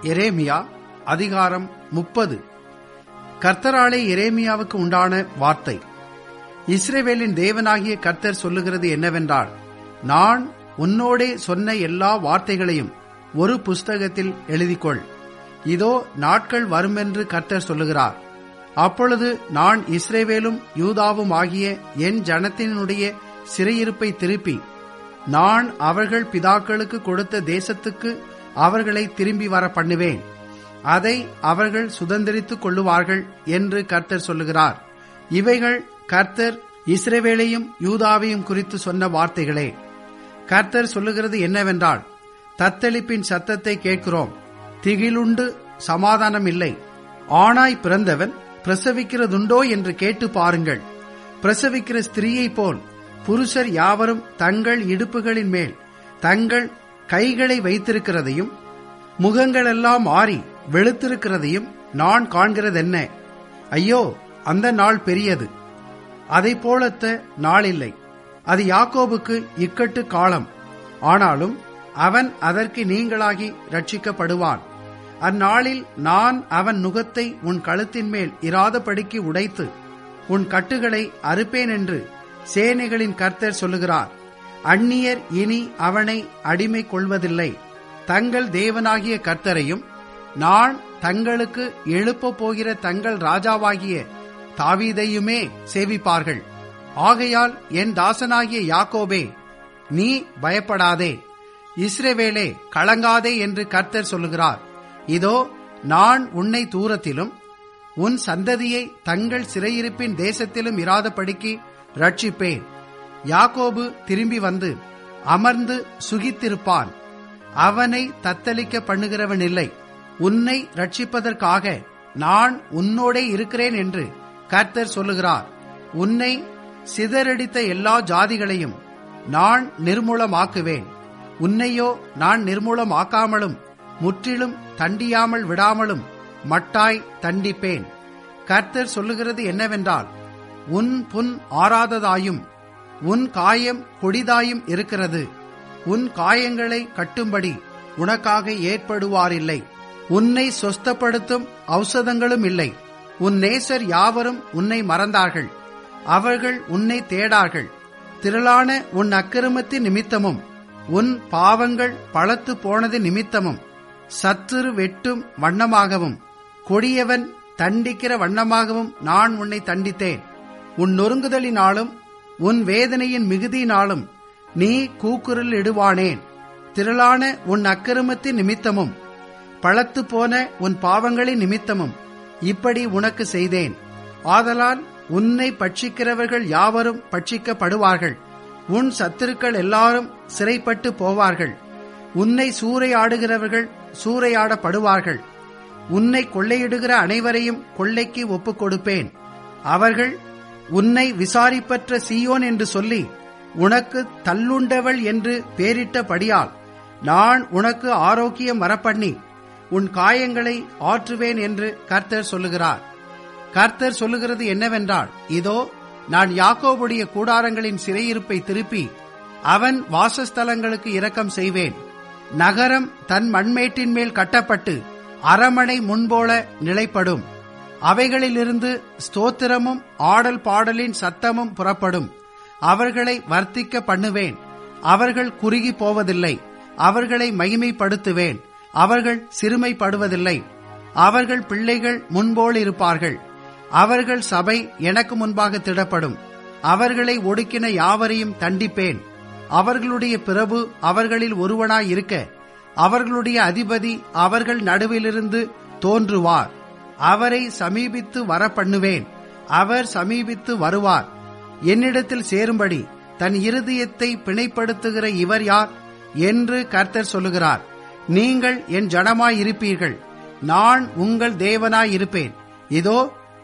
எரேமியா அதிகாரம் முப்பது கர்த்தராலே எரேமியாவுக்கு உண்டான வார்த்தை இஸ்ரேவேலின் தேவனாகிய கர்த்தர் சொல்லுகிறது என்னவென்றால் நான் உன்னோடே சொன்ன எல்லா வார்த்தைகளையும் ஒரு புஸ்தகத்தில் எழுதிக்கொள் இதோ நாட்கள் வருமென்று கர்த்தர் சொல்லுகிறார் அப்பொழுது நான் இஸ்ரேவேலும் யூதாவும் ஆகிய என் ஜனத்தினுடைய சிறையிருப்பை திருப்பி நான் அவர்கள் பிதாக்களுக்கு கொடுத்த தேசத்துக்கு அவர்களை திரும்பி வர பண்ணுவேன் அதை அவர்கள் சுதந்திரித்துக் கொள்ளுவார்கள் என்று கர்த்தர் சொல்லுகிறார் இவைகள் கர்த்தர் இஸ்ரேவேலையும் யூதாவையும் குறித்து சொன்ன வார்த்தைகளே கர்த்தர் சொல்லுகிறது என்னவென்றால் தத்தளிப்பின் சத்தத்தை கேட்கிறோம் திகிலுண்டு சமாதானம் இல்லை ஆணாய் பிறந்தவன் பிரசவிக்கிறதுண்டோ என்று கேட்டு பாருங்கள் பிரசவிக்கிற ஸ்திரீயைப் போல் புருஷர் யாவரும் தங்கள் இடுப்புகளின் மேல் தங்கள் கைகளை வைத்திருக்கிறதையும் முகங்களெல்லாம் ஆறி வெளுத்திருக்கிறதையும் நான் காண்கிறதென்ன ஐயோ அந்த நாள் பெரியது அதை போலத்த நாள் இல்லை அது யாக்கோபுக்கு இக்கட்டு காலம் ஆனாலும் அவன் அதற்கு நீங்களாகி ரட்சிக்கப்படுவான் அந்நாளில் நான் அவன் நுகத்தை உன் கழுத்தின் மேல் இராதபடிக்கு உடைத்து உன் கட்டுகளை அறுப்பேன் என்று சேனைகளின் கர்த்தர் சொல்லுகிறார் அந்நியர் இனி அவனை அடிமை கொள்வதில்லை தங்கள் தேவனாகிய கர்த்தரையும் நான் தங்களுக்கு எழுப்ப போகிற தங்கள் ராஜாவாகிய தாவீதையுமே சேவிப்பார்கள் ஆகையால் என் தாசனாகிய யாக்கோபே நீ பயப்படாதே இஸ்ரேவேலே கலங்காதே என்று கர்த்தர் சொல்லுகிறார் இதோ நான் உன்னை தூரத்திலும் உன் சந்ததியை தங்கள் சிறையிருப்பின் தேசத்திலும் இராதபடிக்கு ரட்சிப்பேன் யாக்கோபு திரும்பி வந்து அமர்ந்து சுகித்திருப்பான் அவனை தத்தளிக்க பண்ணுகிறவன் இல்லை உன்னை ரட்சிப்பதற்காக நான் உன்னோடே இருக்கிறேன் என்று கர்த்தர் சொல்லுகிறார் உன்னை சிதறடித்த எல்லா ஜாதிகளையும் நான் நிர்மூலமாக்குவேன் உன்னையோ நான் நிர்மூலமாக்காமலும் முற்றிலும் தண்டியாமல் விடாமலும் மட்டாய் தண்டிப்பேன் கர்த்தர் சொல்லுகிறது என்னவென்றால் உன் புண் ஆறாததாயும் உன் காயம் கொடிதாயும் இருக்கிறது உன் காயங்களை கட்டும்படி உனக்காக ஏற்படுவாரில்லை உன்னை சொஸ்தப்படுத்தும் ஔஷதங்களும் இல்லை உன் நேசர் யாவரும் உன்னை மறந்தார்கள் அவர்கள் உன்னை தேடார்கள் திரளான உன் அக்கிரமத்தின் நிமித்தமும் உன் பாவங்கள் பழத்து போனது நிமித்தமும் சத்துரு வெட்டும் வண்ணமாகவும் கொடியவன் தண்டிக்கிற வண்ணமாகவும் நான் உன்னை தண்டித்தேன் உன் நொறுங்குதலினாலும் உன் வேதனையின் மிகுதியினாலும் நீ கூக்குரல் இடுவானேன் திரளான உன் அக்கிரமத்தின் நிமித்தமும் பழத்து போன உன் பாவங்களின் நிமித்தமும் இப்படி உனக்கு செய்தேன் ஆதலால் உன்னை பட்சிக்கிறவர்கள் யாவரும் பட்சிக்கப்படுவார்கள் உன் சத்துருக்கள் எல்லாரும் சிறைப்பட்டு போவார்கள் உன்னை சூறையாடுகிறவர்கள் சூறையாடப்படுவார்கள் உன்னை கொள்ளையிடுகிற அனைவரையும் கொள்ளைக்கு ஒப்புக் கொடுப்பேன் அவர்கள் உன்னை விசாரிப்பற்ற சீயோன் என்று சொல்லி உனக்கு தள்ளுண்டவள் என்று பேரிட்டபடியால் நான் உனக்கு ஆரோக்கியம் வரப்பண்ணி உன் காயங்களை ஆற்றுவேன் என்று கர்த்தர் சொல்லுகிறார் கர்த்தர் சொல்லுகிறது என்னவென்றால் இதோ நான் யாக்கோபுடைய கூடாரங்களின் சிறையிருப்பை திருப்பி அவன் வாசஸ்தலங்களுக்கு இரக்கம் செய்வேன் நகரம் தன் மண்மேட்டின் மேல் கட்டப்பட்டு அரமனை முன்போல நிலைப்படும் அவைகளிலிருந்து ஸ்தோத்திரமும் ஆடல் பாடலின் சத்தமும் புறப்படும் அவர்களை வர்த்திக்க பண்ணுவேன் அவர்கள் குறுகி போவதில்லை அவர்களை மகிமைப்படுத்துவேன் அவர்கள் சிறுமைப்படுவதில்லை அவர்கள் பிள்ளைகள் முன்போல் இருப்பார்கள் அவர்கள் சபை எனக்கு முன்பாக திடப்படும் அவர்களை ஒடுக்கின யாவரையும் தண்டிப்பேன் அவர்களுடைய பிரபு அவர்களில் ஒருவனாய் இருக்க அவர்களுடைய அதிபதி அவர்கள் நடுவிலிருந்து தோன்றுவார் அவரை சமீபித்து வர பண்ணுவேன் அவர் சமீபித்து வருவார் என்னிடத்தில் சேரும்படி தன் இருதயத்தை பிணைப்படுத்துகிற இவர் யார் என்று கர்த்தர் சொல்லுகிறார் நீங்கள் என் ஜனமாயிருப்பீர்கள் நான் உங்கள் தேவனாயிருப்பேன் இதோ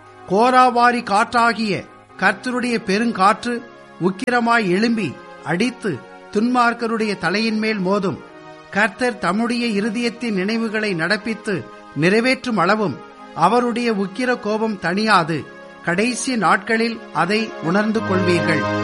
கோராவாரி காற்றாகிய கர்த்தருடைய பெருங்காற்று உக்கிரமாய் எழும்பி அடித்து துன்மார்க்கருடைய தலையின் மேல் மோதும் கர்த்தர் தம்முடைய இருதயத்தின் நினைவுகளை நடப்பித்து நிறைவேற்றும் அளவும் அவருடைய உக்கிர கோபம் தணியாது கடைசி நாட்களில் அதை உணர்ந்து கொள்வீர்கள்